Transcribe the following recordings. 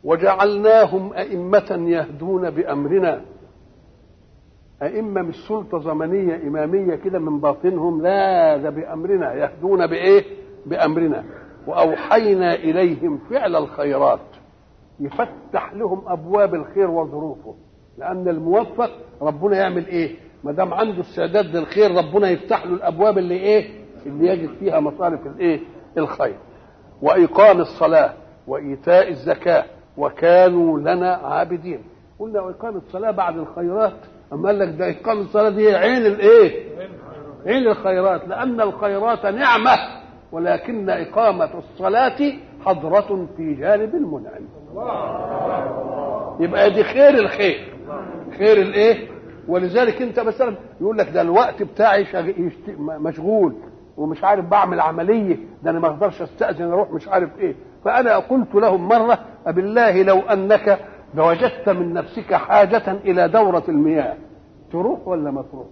وجعلناهم أئمة يهدون بأمرنا أئمة مش سلطة زمنية إمامية كده من باطنهم لا ده بأمرنا يهدون بإيه؟ بأمرنا وأوحينا إليهم فعل الخيرات يفتح لهم أبواب الخير وظروفه لأن الموفق ربنا يعمل إيه؟ ما دام عنده استعداد للخير ربنا يفتح له الأبواب اللي إيه؟ اللي يجد فيها مصارف الإيه؟ الخير وإقام الصلاة وإيتاء الزكاة وكانوا لنا عابدين قلنا وإقام الصلاة بعد الخيرات أما قال لك ده إقام الصلاة دي عين الإيه؟ عين الخيرات لأن الخيرات نعمة ولكن إقامة الصلاة حضرة في جانب المنعم يبقى دي خير الخير خير الايه ولذلك انت مثلا يقول لك ده الوقت بتاعي شغ... يشت... مشغول ومش عارف بعمل عمليه ده انا ما اقدرش استاذن اروح مش عارف ايه فانا قلت لهم مره بالله لو انك وجدت من نفسك حاجه الى دوره المياه تروح ولا ما تروح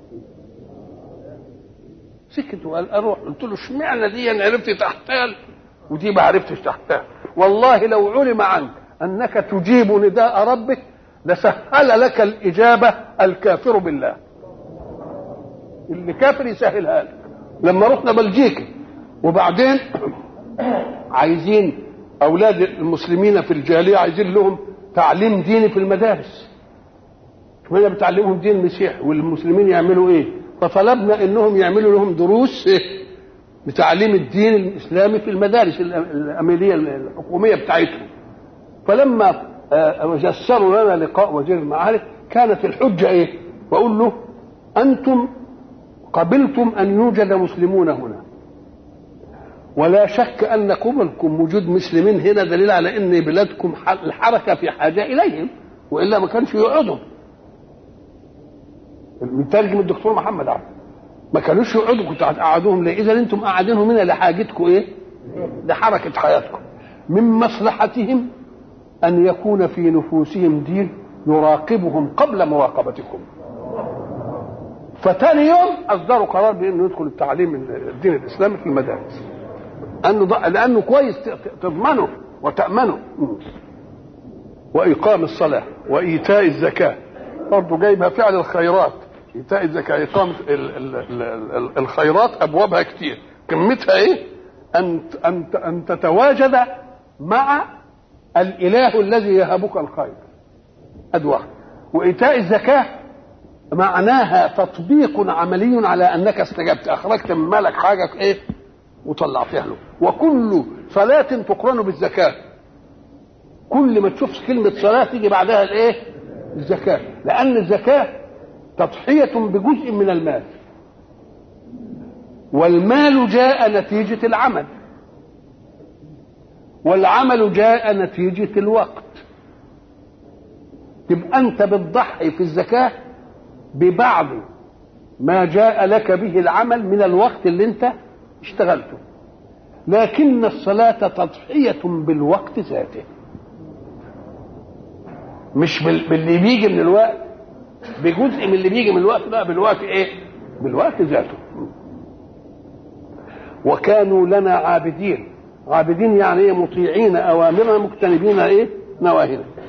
سكت وقال اروح قلت له اشمعنى دي انا عرفت تحتال ودي ما عرفتش تحتال والله لو علم عنك انك تجيب نداء ربك لسهل لك الاجابه الكافر بالله اللي كافر يسهلها لك لما رحنا بلجيكا وبعدين عايزين اولاد المسلمين في الجاليه عايزين لهم تعليم ديني في المدارس كمان بتعلمهم دين المسيح والمسلمين يعملوا ايه فطلبنا انهم يعملوا لهم دروس بتعليم الدين الاسلامي في المدارس الاميريه الحكوميه بتاعتهم فلما جسروا لنا لقاء وزير المعارف كانت الحجه ايه واقول له انتم قبلتم ان يوجد مسلمون هنا ولا شك ان قبلكم وجود مسلمين هنا دليل على ان بلادكم الحركه في حاجه اليهم والا ما كانش يقعدوا المترجم الدكتور محمد عبد ما كانوش يقعدوا كنتوا هتقعدوهم ليه اذا انتم قاعدينهم هنا لحاجتكم ايه لحركه حياتكم من مصلحتهم ان يكون في نفوسهم دين يراقبهم قبل مراقبتكم فتاني يوم اصدروا قرار بانه يدخل التعليم الدين الاسلامي في المدارس انه لانه كويس تضمنه وتامنه واقام الصلاه وايتاء الزكاه برضه جايبها فعل الخيرات ايتاء الزكاه اقامه الخيرات ابوابها كتير قمتها ايه ان ان ان تتواجد مع الاله الذي يهبك الخير ادوار وايتاء الزكاه معناها تطبيق عملي على انك استجبت اخرجت من مالك حاجه ايه وطلعتها له وكل صلاه تقرن بالزكاه كل ما تشوف كلمه صلاه تيجي بعدها الايه الزكاه لان الزكاه تضحيه بجزء من المال والمال جاء نتيجه العمل والعمل جاء نتيجه الوقت تبقى انت بتضحي في الزكاه ببعض ما جاء لك به العمل من الوقت اللي انت اشتغلته لكن الصلاة تضحية بالوقت ذاته مش باللي بيجي من الوقت بجزء من اللي بيجي من الوقت بقى بالوقت ايه بالوقت ذاته وكانوا لنا عابدين عابدين يعني ايه مطيعين اوامرنا مجتنبين ايه نواهينا